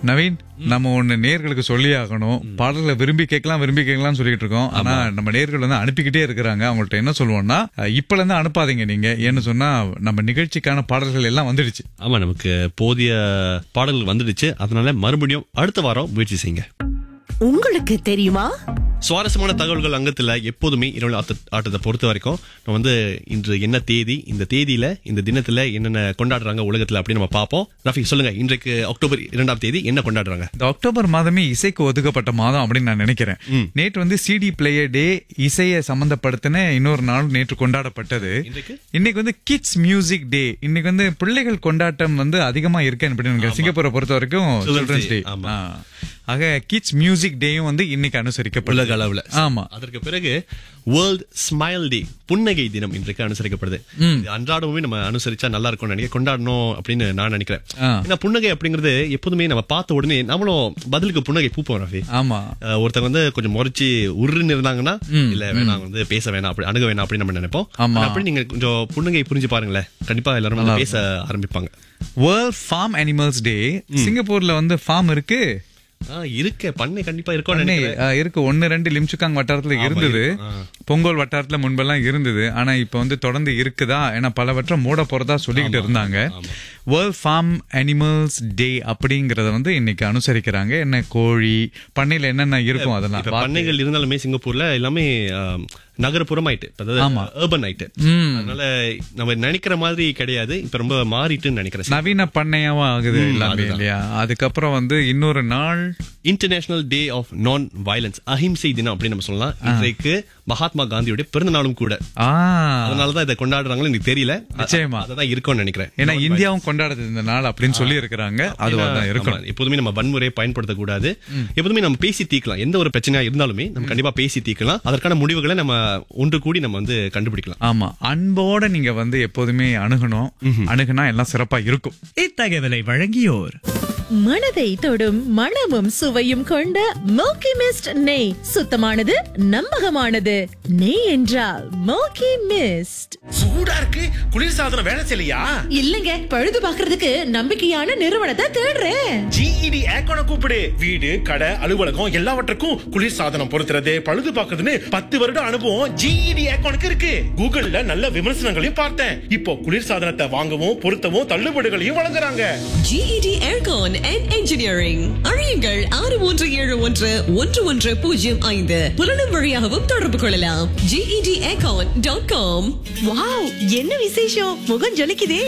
நவீன் நம்ம ஒண்ணு நேர்களுக்கு சொல்லி ஆகணும் பாடல்களை விரும்பி கேட்கலாம் விரும்பி கேட்கலாம் சொல்லிட்டு இருக்கோம் ஆனா நம்ம நேர்கள் வந்து அனுப்பிக்கிட்டே இருக்கிறாங்க அவங்கள்ட்ட என்ன சொல்லுவோம்னா அஹ், இப்பல இருந்து அனுப்பாதீங்க நீங்க ஏன்னு சொன்னா நம்ம நிகழ்ச்சிக்கான பாடல்கள் எல்லாம் வந்துடுச்சு ஆமா நமக்கு போதிய பாடல்கள் வந்துடுச்சு அதனால மறுபடியும் அடுத்த வாரம் முயற்சி செய்யுங்க உங்களுக்கு தெரியுமா சுவாரஸ்யமான தகவல்கள் அங்கத்துல எப்போதுமே இரவு ஆட்ட- ஆட்டத்தை பொறுத்த வரைக்கும் நம்ம வந்து இன்று என்ன தேதி இந்த தேதியில இந்த தினத்துல என்னென்ன கொண்டாடுறாங்க உலகத்துல அப்படின்னு நம்ம பார்ப்போம் ரஃபி சொல்லுங்க இன்றைக்கு அக்டோபர் இரண்டாம் தேதி என்ன கொண்டாடுறாங்க இந்த அக்டோபர் மாதமே இசைக்கு ஒதுக்கப்பட்ட மாதம் அப்படின்னு நான் நினைக்கிறேன் நேற்று வந்து சிடி பிளேயர் டே இசையை சம்பந்தப்படுத்தின இன்னொரு நாள் நேற்று கொண்டாடப்பட்டது இன்றைக்கு? இன்னைக்கு வந்து கிட்ஸ் மியூசிக் டே இன்னைக்கு வந்து பிள்ளைகள் கொண்டாட்டம் வந்து அதிகமா இருக்கு அப்படின்னு நினைக்கிறேன் சிங்கப்பூரை பொறுத்த வரைக்கும் Children's சில்ட்ரன்ஸ் Day, டே ஆமா. ஆக கிட்ஸ் மியூசிக் டேயும் வந்து இன்னைக்கு அனுசரிக்கப்படுது உலக அளவுல ஆமா அதற்கு பிறகு வேர்ல்ட் ஸ்மைல் டே புன்னகை தினம் இன்றைக்கு அனுசரிக்கப்படுது இது அன்றாடமுமே நம்ம அனுசரிச்சா நல்லா இருக்கும் நினைக்க கொண்டாடணும் அப்படின்னு நான் நினைக்கிறேன் ஆ. ஏன்னா புன்னகை அப்படிங்கிறது எப்போதுமே நம்ம பார்த்த உடனே நம்மளும் பதிலுக்கு புன்னகை பூப்போம் ரஃபி ஆமா அஹ் ஒருத்தங்க வந்து கொஞ்சம் முறைச்சு உருன்னு இருந்தாங்கன்னா இல்ல வேணாம் வந்து பேச வேணாம் அப்படி அணுக வேணாம் அப்படின்னு நம்ம நினைப்போம் ஆமா. ஆனா அப்படி நீங்க கொஞ்சம் புன்னகை புரிஞ்சு பாருங்களேன் கண்டிப்பா எல்லாரும் வந்து பேச ஆரம்பிப்பாங்க வேர்ல்ட் ஃபார்ம் அனிமல்ஸ் டே சிங்கப்பூர்ல வந்து ஃபார்ம் இருக்கு ஆஹ் இருக்க பண்ணை கண்டிப்பா இருக்கும் பண்ணை, ஆ, இருக்கு ஒன்னு ரெண்டு லிம்சுக்காங் வட்டாரத்துல இருந்தது பொங்கல் வட்டாரத்துல முன்பெல்லாம் இருந்தது ஆனா இப்ப வந்து தொடர்ந்து இருக்குதா ஏன்னா பலவற்றை மூட போறதா சொல்லிக்கிட்டு இருந்தாங்க வேர்ல்ட் ஃபார்ம் அனிமல்ஸ் டே அப்படிங்கறத வந்து இன்னைக்கு அனுசரிக்கிறாங்க என்ன கோழி பண்ணையில என்னென்ன இருக்கும் அதெல்லாம் இப்ப வாத்து. பண்ணைகள் இருந்தாலுமே சிங்கப்பூர்ல எல்லாமே ஆஹ், நகரப்புறம் ஆயிட்டு இப்ப அதாவது urban ஆயிட்டு அதனால நம்ம நினைக்கிற மாதிரி கிடையாது இப்ப ரொம்ப மாறிட்டுன்னு நினைக்கிறேன் நவீன பண்ணையாவும் ஆகுது எல்லாமே இல்லையா அதுக்கப்புறம் வந்து இன்னொரு நாள் international day of non violence அஹிம்சை தினம் அப்படின்னு நம்ம சொல்லலாம் இன்றைக்கு மகாத்மா காந்தியுடைய பிறந்த நாளும் கூட ஆ அதனாலதான் இதை கொண்டாடுறாங்கன்னு எனக்கு தெரியல நிச்சயமா. அதான் இருக்கும்னு நினைக்கிறேன் ஏன்னா இந்தியாவும் கொண்டாடுது இந்த நாள் அப்படின்னு சொல்லி இருக்கிறாங்க அதுவா தான் இருக்கும் ஆமா, எப்போதுமே நம்ம வன்முறையை பயன்படுத்தக்கூடாது எப்போதுமே நம்ம பேசி தீர்க்கலாம் எந்த ஒரு பிரச்சனையா இருந்தாலுமே நம்ம கண்டிப்பா பேசி தீர்க்கலாம் அதற்கான முடிவுகளை நம்ம ஒன்று கூடி நம்ம வந்து கண்டுபிடிக்கலாம் ஆமா அன்போட நீங்க வந்து எப்போதுமே அணுகணும் அணுகுனா எல்லாம் சிறப்பா இருக்கும் இத்தகவலை வழங்கியோர் மனதை தொடும் மணமும் சுவையும் கொண்ட மோக்கி மிஸ்ட் நெய் சுத்தமானது நம்பகமானது நெய் என்றால் மோக்கி மிஸ்ட் சூடா இருக்கு குளிர் சாதனம் வேலை செய்யலையா இல்லங்க பழுது பாக்குறதுக்கு நம்பிக்கையான நிறுவனத்தை தேடுறேன் ஜிஇடி ஏக்கோன கூப்பிடு வீடு கடை அலுவலகம் எல்லாவற்றுக்கும் குளிர் சாதனம் பொருத்துறது பழுது பார்க்கறதுன்னு பத்து வருட அனுபவம் ஜிஇடி ஏக்கோனுக்கு இருக்கு கூகுள்ல நல்ல விமர்சனங்களையும் பார்த்தேன் இப்போ குளிர் சாதனத்தை வாங்கவும் பொருத்தவும் தள்ளுபடிகளையும் வழங்குறாங்க GED Aircon and Engineering அறியுங்கள் ஆறு மூன்று ஏழு ஒன்று ஒன்று ஒன்று பூஜ்ஜியம் ஐந்து புலனும் வழியாகவும் தொடர்பு கொள்ளலாம் GED Aircon dot com wow என்ன விசேஷம் முகம் ஜொலிக்குதே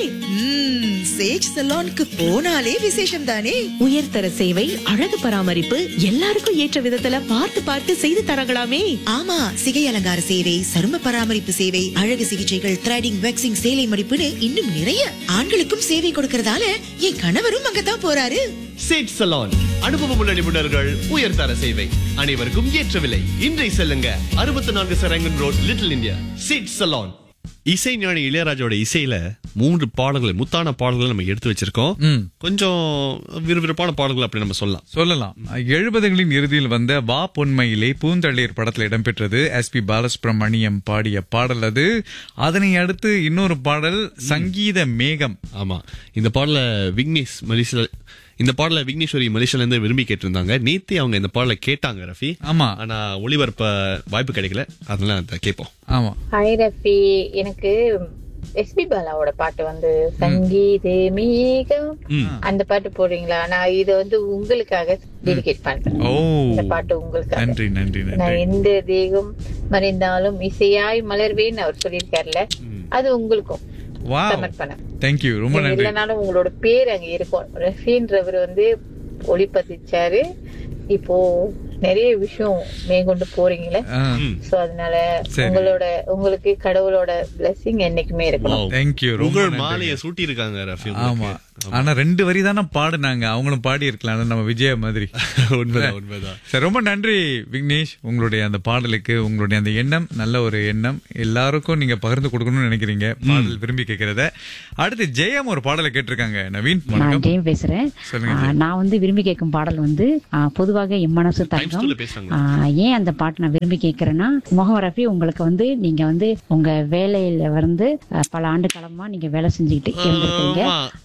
சேஜ் சலோனுக்கு போனாலே விசேஷம் தானே உயர்தர சேவை அழகு பராமரிப்பு எல்லாருக்கும் ஏற்ற விதத்துல பார்த்து பார்த்து செய்து தரங்களாமே ஆமா சிகை அலங்கார சேவை சரும பராமரிப்பு சேவை அழகு சிகிச்சைகள் த்ரெடிங் வெக்ஸிங் சேலை மடிப்புன்னு இன்னும் நிறைய ஆண்களுக்கும் சேவை கொடுக்கறதால என் கணவரும் அங்கதான் போறாரு சேட் சலான் அனுபவமுள்ள நிபுணர்கள் உயர்தர சேவை அனைவருக்கும் ஏற்ற விலை இன்றை செல்லுங்க அறுபத்தி நான்கு சரங்கன் ரோட் லிட்டில் இந்தியா சேட் சலான் இசை ஞானி இளையராஜோட இசையில மூன்று பாடல்கள் முத்தான பாடல்களை நம்ம எடுத்து வச்சிருக்கோம் கொஞ்சம் விறுவிறுப்பான பாடல்கள் அப்படி நம்ம சொல்லலாம் சொல்லலாம் எழுபதுகளின் இறுதியில் வந்த வா பொன்மையிலே பூந்தளிர் படத்துல இடம்பெற்றது எஸ் பி பாலசுப்ரமணியம் பாடிய பாடல் அது அதனை அடுத்து இன்னொரு பாடல் சங்கீத மேகம் ஆமா இந்த பாடல விக்னேஷ் மலேசியா இந்த பாடல விக்னேஸ்வரி மலேசியால இருந்து விரும்பி கேட்டிருந்தாங்க நேத்தி அவங்க இந்த பாடலை கேட்டாங்க ரஃபி ஆமா ஆனா ஒளிபரப்ப வாய்ப்பு கிடைக்கல அதனால அதை கேட்போம் ஆமா ஹாய் ரஃபி எனக்கு எஸ்பி பாலாவோட பாட்டு வந்து சங்கீதே மேகம் அந்த பாட்டு போடுறீங்களா நான் இத வந்து உங்களுக்காக டெடிகேட் பண்றேன் ஓ இந்த பாட்டு உங்களுக்காக நன்றி நன்றி நன்றி நான் எந்த தேகம் மறைந்தாலும் இசையாய் மலர்வேன்னு அவர் சொல்லியிருக்காருல அது உங்களுக்கும் வா சமர்ப்பணம் தேங்க்யூ ரொம்ப நீங்க நன்றி இல்லைனாலும் உங்களோட பேர் அங்க இருக்கும் ரஃபின்றவர் வந்து ஒளிப்பதிச்சாரு இப்போ நிறைய விஷயம் மேற்கொண்டு போறீங்களே ஆ, சோ அதனால சரி. உங்களோட உங்களுக்கு கடவுளோட blessing என்னைக்குமே இருக்கணும் தேங்க்யூ ரொம்ப புகழ் நன்றி. மாலையை சூட்டி இருக்காங்க ரஃபி ஆமா ஆனா ரெண்டு வரி தானே பாடுனாங்க அவங்களும் பாடி இருக்கலாம் நம்ம விஜய மாதிரி உண்மைதான் உண்மைதான் சரி ரொம்ப நன்றி விக்னேஷ் உங்களுடைய அந்த பாடலுக்கு உங்களுடைய அந்த எண்ணம் நல்ல ஒரு எண்ணம் எல்லாருக்கும் நீங்க பகிர்ந்து கொடுக்கணும்னு நினைக்கிறீங்க பாடல் விரும்பி கேட்கறத அடுத்து ஜெயம் ஒரு பாடலை கேட்டிருக்காங்க நவீன் நான் வணக்கம் ஜெயம் பேசுறேன் சொல்லுங்க ஆ, நான் வந்து விரும்பி கேட்கும் பாடல் வந்து ஆ, பொதுவாக என் மனசு தங்கம் ஸ்கூல்ல பேசுறாங்க. ஆ, ஏன் அந்த பாட்டு நான் விரும்பி கேட்கறேன்னா முகம் ரஃபி உங்களுக்கு வந்து நீங்க வந்து உங்க வேலையில வந்து ஆ, பல ஆண்டு காலமா நீங்க வேலை செஞ்சுக்கிட்டு இருந்திருக்கீங்க ஆமா. ஆனா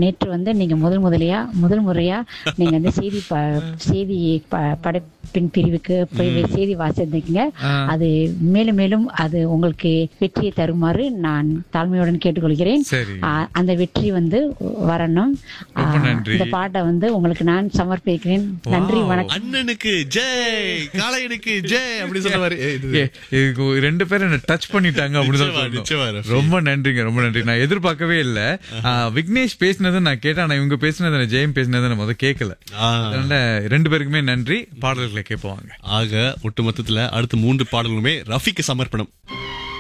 நேற்று வந்து நீங்க முதல் முதலையா முதல் முறையா நீங்க வந்து செய்தி ப செய்தி ப- படைப்பின் பிரிவுக்கு போய் செய்தி வாசிருந்தீங்க அது மேலும் மேலும் அது உங்களுக்கு வெற்றியை தருமாறு நான் தாழ்மையுடன் கேட்டுக்கொள்கிறேன் சரி. ஆ, அந்த வெற்றி வந்து வரணும் ஆ, ரொம்ப நன்றி. இந்த பாட்டை வந்து உங்களுக்கு நான் சமர்ப்பிக்கிறேன் நன்றி வணக்கம் அண்ணனுக்கு ஜெய் காளையனுக்கு ஜெய் அப்படி சொல்லுவாரு ஏய், இது- ஏ, இதுக்கு ரெண்டு பேரும் என்ன டச் பண்ணிட்டாங்க அப்படிதான் நிச்சயமா, நிச்சயமா, சொல்லணும். ரஃபி. ரொம்ப நன்றிங்க ரொம்ப நன்றி நான் எதிர்பார்க்கவே இல்ல ஆ, விக்னேஷ் பேசினதை நான் கேட்டேன் ஆனா இவங்க பேசினதை நான் ஜெயம் பேசினதை நான் முதல்ல கேட்கல ஆ. அதனால ரெண்டு பேருக்குமே நன்றி பாடல்களை கேட்போங்க ஆக ஒட்டுமொத்தத்துல அடுத்த மூன்று பாடல்களுமே ரஃபிக்கு சமர்ப்பணம்